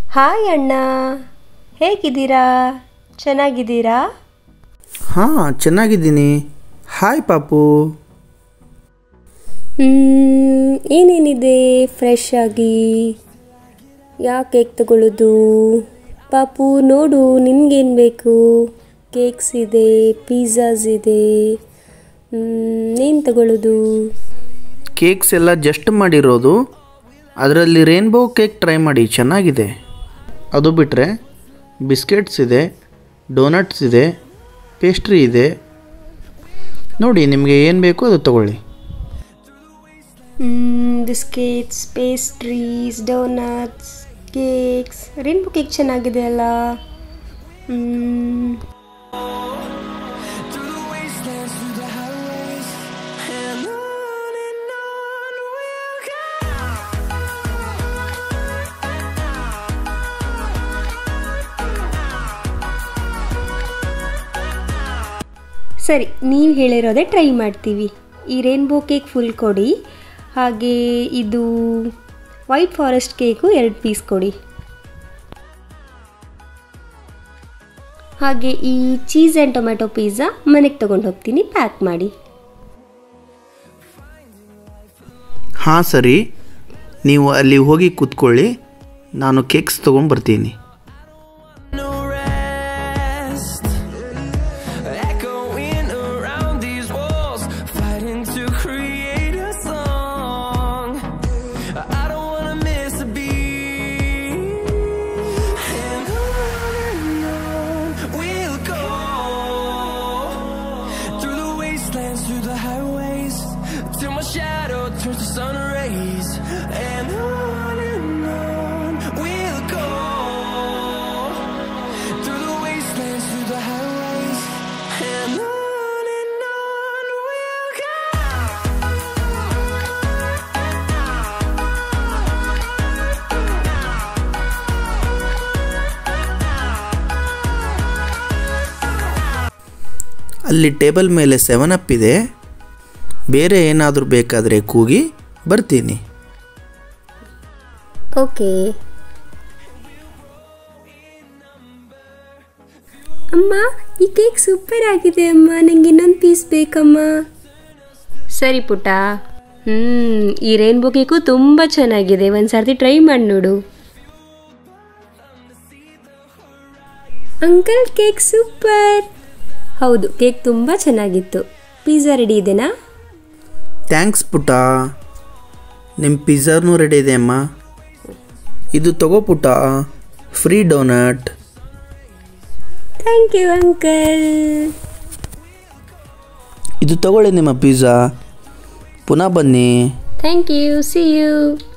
Hi ಅಣ್ಣ ಹೇಗಿದ್ದೀರಾ ಚೆನ್ನಾಗಿದ್ದೀರಾ ಹಾಂ ಚೆನ್ನಾಗಿದ್ದೀನಿ ಹಾಯ್ ಪಾಪು ಹ್ಮ್, ಏನೇನಿದೆ ಫ್ರೆಶ್ ಆಗಿ ಯಾವ ಕೇಕ್ ತಗೊಳ್ಳೋದು ಪಾಪು ನೋಡು ನಿನ್ಗೇನು ಬೇಕು ಕೇಕ್ಸ್ ಇದೆ ಪಿಜ್ಜಾಸ್ ಇದೆ ಏನು ತಗೊಳ್ಳೋದು ಕೇಕ್ಸ್ ಎಲ್ಲ ಜಸ್ಟ್ ಮಾಡಿರೋದು ಅದರಲ್ಲಿ ರೇನ್ಬೋ ಕೇಕ್ ಟ್ರೈ ಮಾಡಿ ಚೆನ್ನಾಗಿದೆ ಅದು ಬಿಟ್ಟರೆ ಬಿಸ್ಕೆಟ್ಸ್ ಇದೆ ಡೋನಟ್ಸ್ ಇದೆ ಪೇಸ್ಟ್ರಿ ಇದೆ ನೋಡಿ ನಿಮಗೆ ಏನು ಬೇಕೋ ಅದು ತಗೊಳ್ಳಿ biscuits pastries donuts cakes rainbow cake ಚೆನ್ನಾಗಿದೆ ಅಲ್ಲ ಮ್, Through the wastelands, through the highways, and on and on we'll go. ಸರಿ ನೀವು ಹೇಳಿರೋದೇ ಟ್ರೈ ಮಾಡ್ತೀವಿ ಈ ರೇನ್ಬೋ ಕೇಕ್ ಫುಲ್ ಕೊಡಿ ಹಾಗೆ ಇದು ವೈಟ್ ಫಾರೆಸ್ಟ್ ಕೇಕು ಎರಡು ಪೀಸ್ ಕೊಡಿ ಹಾಗೆ ಈ ಚೀಸ್ ಆ್ಯಂಡ್ ಟೊಮೆಟೊ ಪಿಜ್ಜಾ ಮನೆಗೆ ತೊಗೊಂಡು ಹೋಗ್ತೀನಿ ಪ್ಯಾಕ್ ಮಾಡಿ ಹಾಂ ಸರಿ ನೀವು ಅಲ್ಲಿ ಹೋಗಿ ಕೂತ್ಕೊಳ್ಳಿ ನಾನು ಕೇಕ್ಸ್ ತೊಗೊಂಡು ಬರ್ತೀನಿ No rest, echoing around these walls, fighting to create a song. I don't wanna miss a beat, and on and on we'll go through the wastelands, through the highways, till my shadow turns to sun rays, and on and on we'll go. Through the wastelands, through the highways, and on and on we'll go. ಅಲ್ಲಿ table ಮೇಲೆ seven up ಇದೆ ಬೇರೆ ಏನಾದರೂ ಬೇಕಾದರೆ ಕೂಗಿ ಬರ್ತೀನಿ okay ಅಮ್ಮ ಈ ಕೇಕ್ ಸೂಪರ್ ಆಗಿದೆ ಅಮ್ಮ ನನಗೆ ಇನ್ನೊಂದು ಪೀಸ್ ಬೇಕಮ್ಮ ಸರಿ ಪುಟ್ಟ ಹ್ಞೂ ಈ ರೇನ್ಬೋ ಕೇಕು ತುಂಬ ಚೆನ್ನಾಗಿದೆ ಒಂದು ಸರ್ತಿ ಟ್ರೈ ಮಾಡಿ ನೋಡು ಅಂಕಲ್ ಕೇಕ್ ಸೂಪರ್ ಹೌದು ಕೇಕ್ ತುಂಬ ಚೆನ್ನಾಗಿತ್ತು ಪಿಜ್ಜಾ ರೆಡಿ ಇದೆನಾ ಥ್ಯಾಂಕ್ಸ್ ಪುಟ್ಟ ನಿಮ್ಮ ಪಿಜ್ಜಾನು ರೆಡಿ ಇದೆ ಅಮ್ಮ ಇದು ತಗೋ ಪುಟ್ಟ free donut thank you uncle ಇದು ತಗೊಳ್ಳಿ ನಿಮ್ಮ ಪಿಜ್ಜಾ ಪುನಃ ಬನ್ನಿ ಥ್ಯಾಂಕ್ ಯು ಸಿ ಯು